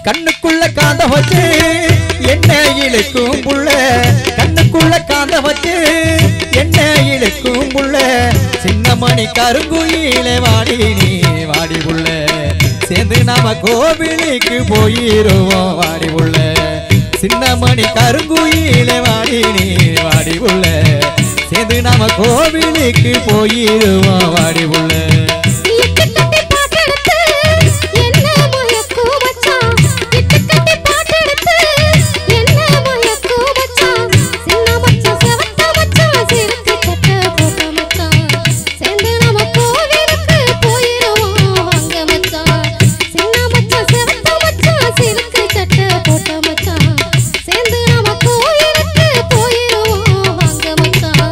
கண்ணுக்குள்ள காந்த வச்சு என்ன இழுக்கும் புள்ள கண்ணுக்குள்ள காந்த வச்சு என்ன இழுக்கும் புள்ள சின்ன மணி கருங்குயிலே வாடி நீ வாடி புள்ள சேர்ந்து நாம கோவிலுக்கு போயிருவோம் வாடி புள்ள சின்ன மணி கருங்குயிலே வாடி நீ வாடி புள்ள சேர்ந்து நாம கோவிலுக்கு போயிருவோம் வாடி புள்ள இட்டு கட்டி பாட்டெடுத்து என்ன மயக்கும் மச்சான் இட்டு கட்டி பாட்டெடுத்து என்ன மயக்கும் மச்சான் சின்ன மச்சான் செவத்த மச்சான் சிறுக்கு சட்டை போட்ட மச்சான் சேர்ந்து நம்ம கோவிலுக்கு போயிடுவோம் வாங்க மச்சான் சின்ன மச்சான் செவத்த மச்சான் சிறுக்கு சட்டை போட்ட மச்சான் சேர்ந்து நம்ம கோவிலுக்கு போயிடுவோம் வாங்க மச்சான்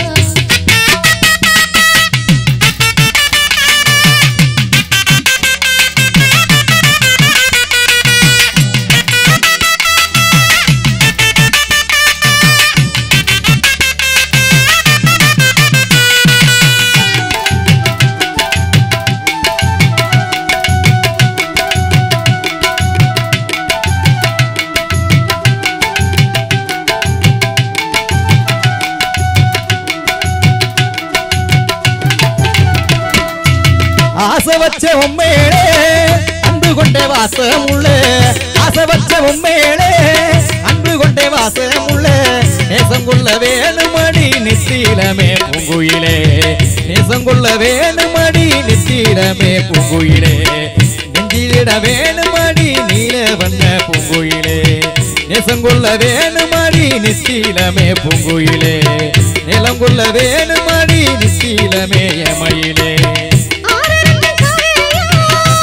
ஆசை வச்ச உண்மையிலே அன்பு கொண்டே வாசம் உள்ள ஆசை வச்ச உண்மையிலே அன்பு கொண்டே வாசம் உள்ள நேசம் கொள்ள வேணுமடி நித்தீரமே பூங்குயிலே நேசம் கொள்ள வேணுமடி நித்தீரமே பூங்குயிலே நெஞ்சிலிட வேணுமடி நீல வண்ண பூங்குயிலே நேசம் கொள்ள வேணுமடி நித்தீலமே பூங்குயிலே நிலம் கொள்ள வேணுமடி நித்தீலமே எமையிலே ஆரரங்க காவேரியா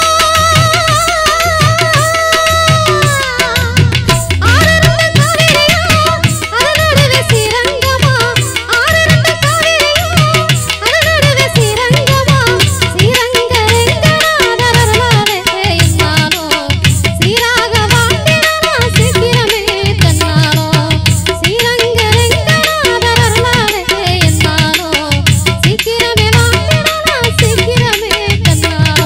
ஆரரங்க காவேரியா அதனோடவே ஸ்ரீரங்கமா ஆரரங்க காவேரியா அதனோடவே ஸ்ரீரங்கமா ஸ்ரீரங்க ரெங்கநாதரலாவே இன்னானோ ஸ்ரீராக வாண்டினானா சீக்கிரமே தன்னானோ ஸ்ரீரங்க ரெங்கநாதரலாவே இன்னானோ சீக்கிரமே வாண்டினானா சீக்கிரமே தன்னானோ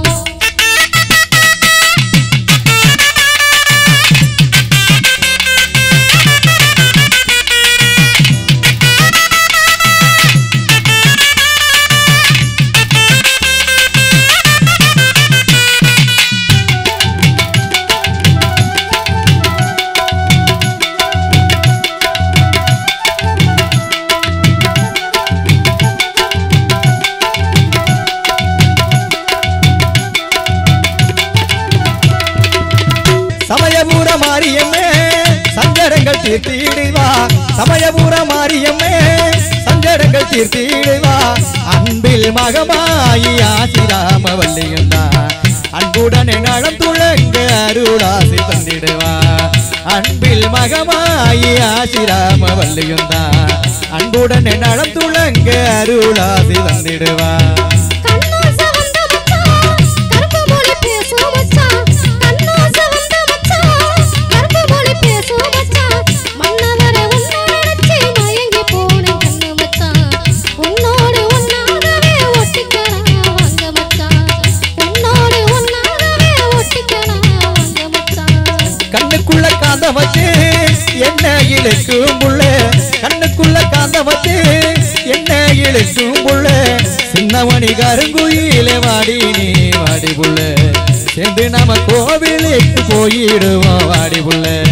சமயபுர மாரியம்மே சஞ்சரங்கள் தீர்த்திடுவா சமயபுர மாரியம்மே சஞ்சரங்கள் தீர்த்திடுவா அன்பில் மகமாயி ஆசிராம வல்லியுந்தா அன்புடனே நலம் துளங்க அருளாசி தந்திடுவா அன்பில் மகமாயி ஆசிராம வல்லியுந்தா அன்புடனே நலம் துளங்க அருளாசி தந்திடுவா கண்ணாச வந்த மச்சான் கருப்பு மொழி பேசும் மச்சான் கண்ணாச வந்த மச்சான் கருப்பு மொழி பேசும் மச்சான் மன்னவரே உன்னை நினைச்சு மயங்கி போனேன் கண்ணு மச்சான் உன்னோடு உன்னாகவே ஒட்டிக்கலாம் வாங்க மச்சான் உன்னோடு உன்னாகவே ஒட்டிக்கலாம் வாங்க மச்சான் கண்ணுக்குள்ள காந்த வச்சு என்ன இழுக்கும் புள்ள கண்ணுக்குள்ள காந்த வச்சு என்ன இழுக்கும் புள்ள சின்னமணி கருங்குயிலே வாடி நீ வாடி புள்ள சேர்ந்து நாம கோவிலுக்கு போயிடுவோம் வாடி புள்ள